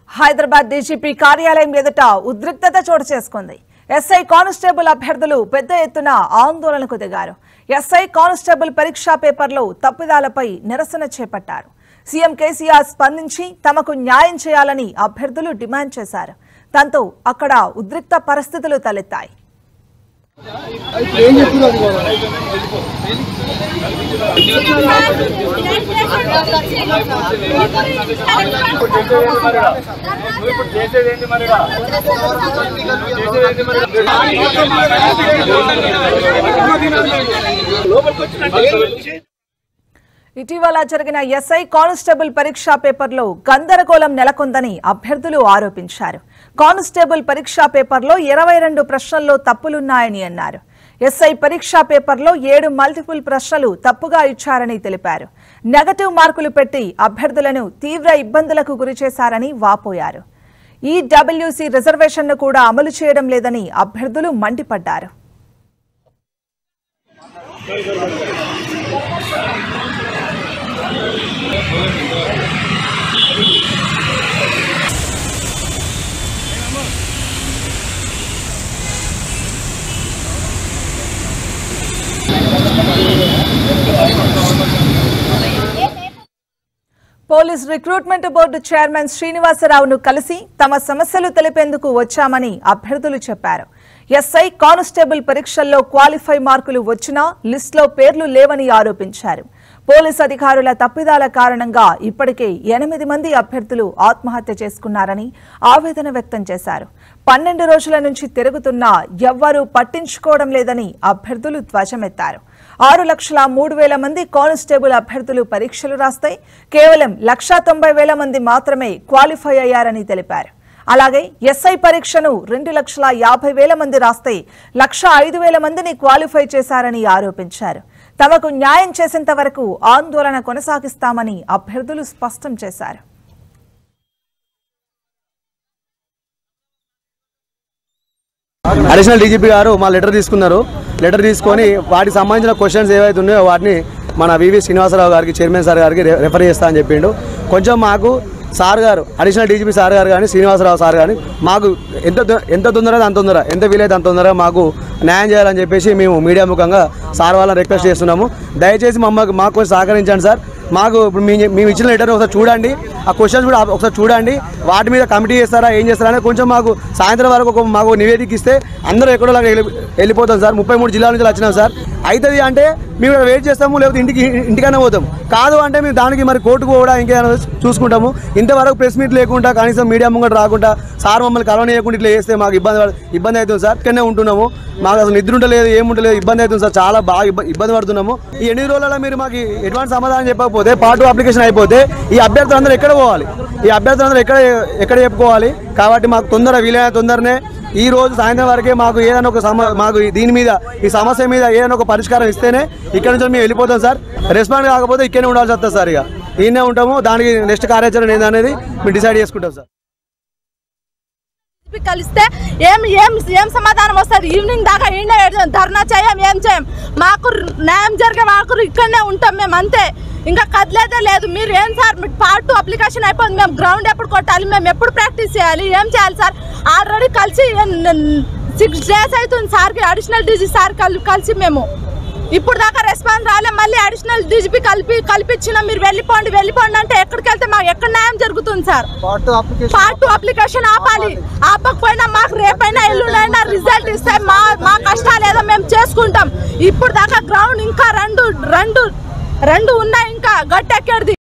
Hyderabad DGP కార్యాలయం ఎదుట ఉద్రిక్తత చోటు చేసుకుంది ఎస్ఐ కానిస్టేబుల్ అభ్యర్థులు పెద్ద ఎత్తున ఆందోళనకు దిగారు ఎస్ఐ కానిస్టేబుల్ పరీక్షా పేపర్లో తప్పిదాలపై నిరసన చేపట్టారు సీఎం కేసీఆర్ స్పందించి తమకు న్యాయం చేయాలని అభ్యర్థులు డిమాండ్ చేశారు దాంతో అక్కడ ఉద్రిక్త పరిస్థితులు తలెత్తాయి ఏం చెప్తున్నారు ఇవాళ? చేసేదేంటి మరి చేసేదేంటి మరి లోపలికి వచ్చినట్టు ఇటీవల జరిగిన ఎస్ఐ కానిస్టేబుల్ పరీక్షా పేపర్లో గందరగోళం నెలకొందని అభ్యర్థులు ఆరోపించారు కానిస్టేబుల్ పరీక్షా పేపర్లో ఇరవై రెండు ప్రశ్నల్లో తప్పులున్నాయని అన్నారు ఎస్ఐ పరీక్షా పేపర్లో ఏడు మల్టిపుల్ ప్రశ్నలు తప్పుగా ఇచ్చారని తెలిపారు నెగటివ్ మార్కులు పెట్టి అభ్యర్థులను తీవ్ర ఇబ్బందులకు గురిచేశారని వాపోయారు ఈ డబ్ల్యూసీ రిజర్వేషన్ను కూడా అమలు చేయడం లేదని అభ్యర్థులు మండిపడ్డారు పోలీస్ రిక్రూట్మెంట్ బోర్డు చైర్మన్ శ్రీనివాసరావును కలిసి తమ సమస్యలు తెలిపేందుకు వచ్చామని అభ్యర్థులు చెప్పారు ఎస్ఐ కానిస్టేబుల్ పరీక్షల్లో క్వాలిఫై మార్కులు వచ్చినా లిస్టులో పేర్లు లేవని ఆరోపించారు పోలీస్ అధికారుల తప్పిదాల కారణంగా ఇప్పటికే ఎనిమిది మంది అభ్యర్థులు ఆత్మహత్య చేసుకున్నారని ఆవేదన వ్యక్తం చేశారు పన్నెండు రోజుల నుంచి తిరుగుతున్నా ఎవ్వరూ పట్టించుకోవడం లేదని అభ్యర్థులు ధ్వజమెత్తారు ఆరు లక్షల మూడు వేల మంది కానిస్టేబుల్ అభ్యర్థులు పరీక్షలు రాస్తే కేవలం లక్షా తొంభై వేల మంది మాత్రమే క్వాలిఫై అయ్యారని తెలిపారు అలాగే ఎస్ఐ పరీక్షను రెండు లక్షల యాభై వేల మంది రాస్తే లక్ష ఐదు వేల మందిని క్వాలిఫై చేశారని ఆరోపించారు తమకు న్యాయం చేసేంత వరకు ఆందోళన కొనసాగిస్తామని అభ్యర్థులు స్పష్టం చేశారు అడిషనల్ డీజీపీ గారు మా లెటర్ తీసుకున్నారు లెటర్ తీసుకొని వాటికి సంబంధించిన క్వశ్చన్స్ ఏవైతే ఉన్నాయో వాటిని మన వివి శ్రీనివాసరావు గారికి చైర్మన్ సార్ గారికి రె- రెఫర్ చేస్తా అని చెప్పిండు కొంచెం మాకు సార్ గారు అడిషనల్ డీజీపీ సార్ గారు కానీ శ్రీనివాసరావు సార్ కానీ మాకు ఎంత తొ- ఎంత తొందర అంత తొందర ఎంత వీలైతే అంత తొందరగా మాకు న్యాయం చేయాలని చెప్పేసి మేము మీడియా ముఖంగా సార్ వాళ్ళని రిక్వెస్ట్ చేస్తున్నాము దయచేసి మమ్మల్ని మాకు కొంచెం సహకరించండి సార్ మాకు ఇప్పుడు మీ మేము ఇచ్చిన లెటర్ ఒకసారి చూడండి ఆ క్వశ్చన్స్ కూడా ఒకసారి చూడండి వాటి మీద కమిటీ చేస్తారా ఏం చేస్తారా అనేది కొంచెం మాకు సాయంత్రం వరకు ఒక మాకు నివేదిక ఇస్తే అందరూ ఎక్కడో లాగా వెళ్ళి- వెళ్ళిపోతాం సార్ ముప్పై మూడు జిల్లాల నుంచి వచ్చినాం సార్ అవుతుంది అంటే మేము ఇక్కడ వెయిట్ చేస్తాము లేకపోతే ఇంటికి ఇంటికైనా పోతాం కాదు అంటే మేము దానికి మరి కోర్టుకు కూడా ఇంకేమైనా చూసుకుంటాము ఇంతవరకు ప్రెస్ మీట్ లేకుండా కనీసం మీడియా ముంగట రాకుండా సార్ మమ్మల్ని కలవనీయకుండా ఇట్లా చేస్తే మాకు ఇబ్బంది పడ- ఇబ్బంది అవుతుంది సార్ ఇక్కడనే ఉంటున్నాము మాకు అసలు నిద్ర ఉండలేదు ఏముంటలేదు ఇబ్బంది అవుతుంది సార్ చాలా బాగా ఇబ్బ- ఇబ్బంది పడుతున్నాము ఈ ఎన్ని రోజులలో మీరు మాకు ఎటువంటి సమాధానం చెప్పకపోతే పార్ట్ అప్లికేషన్ అయిపోతే ఈ అభ్యర్థులందరూ ఎక్కడ పోవాలి ఈ అభ్యర్థులందరూ ఎక్కడ ఎక్కడ చెప్పుకోవాలి కాబట్టి మాకు తొందర వీలైన తొందరనే ఈ రోజు సాయంత్రం వరకే మాకు ఏదైనా ఒక సమ మాకు దీని మీద ఈ సమస్య మీద ఏదైనా ఒక పరిష్కారం ఇస్తేనే ఇక్కడ నుంచి మేము వెళ్ళిపోతాం సార్ రెస్పాండ్ కాకపోతే ఇక్కడనే ఉండాల్సి వస్తుంది సార్ ఇక ఈయనే ఉంటాము దానికి నెక్స్ట్ కార్యాచరణ ఏందనేది మేము డిసైడ్ చేసుకుంటాం సార్ చెప్పి కలిస్తే ఏం ఏం ఏం సమాధానం వస్తుంది ఈవినింగ్ దాకా ఈయన ధర్నా చేయం ఏం చేయం మాకు న్యాయం జరిగే మాకు ఇక్కడనే ఉంటాం మేము అంతే ఇంకా కదిలేదే లేదు మీరు ఏం సార్ మీ పార్ట్ టూ అప్లికేషన్ అయిపోయింది మేము గ్రౌండ్ ఎప్పుడు కొట్టాలి మేము ఎప్పుడు ప్రాక్టీస్ చేయాలి ఏం చేయాలి సార్ ఆల్రెడీ కలిసి సిక్స్ డేస్ అవుతుంది సార్కి అడిషనల్ డీజీ సార్ కల్- కలిసి మేము ఇప్పుడు దాకా రెస్పాన్స్ రాలే మళ్ళీ అడిషనల్ డీజీపీ కలిపి కల్పించిన మీరు వెళ్ళిపోండి వెళ్ళిపోండి అంటే ఎక్కడికి వెళ్తే మాకు ఎక్కడ న్యాయం జరుగుతుంది సార్ పార్ట్ టూ అప్లికేషన్ ఆపాలి ఆపకపోయినా మాకు రేపైనా ఎల్లుండైనా రిజల్ట్ ఇస్తే మా మా కష్టాలు ఏదో మేము చేసుకుంటాం ఇప్పుడు దాకా గ్రౌండ్ ఇంకా రెండు రెండు రెండు ఉన్నాయి ఇంకా గట్టెక్కేది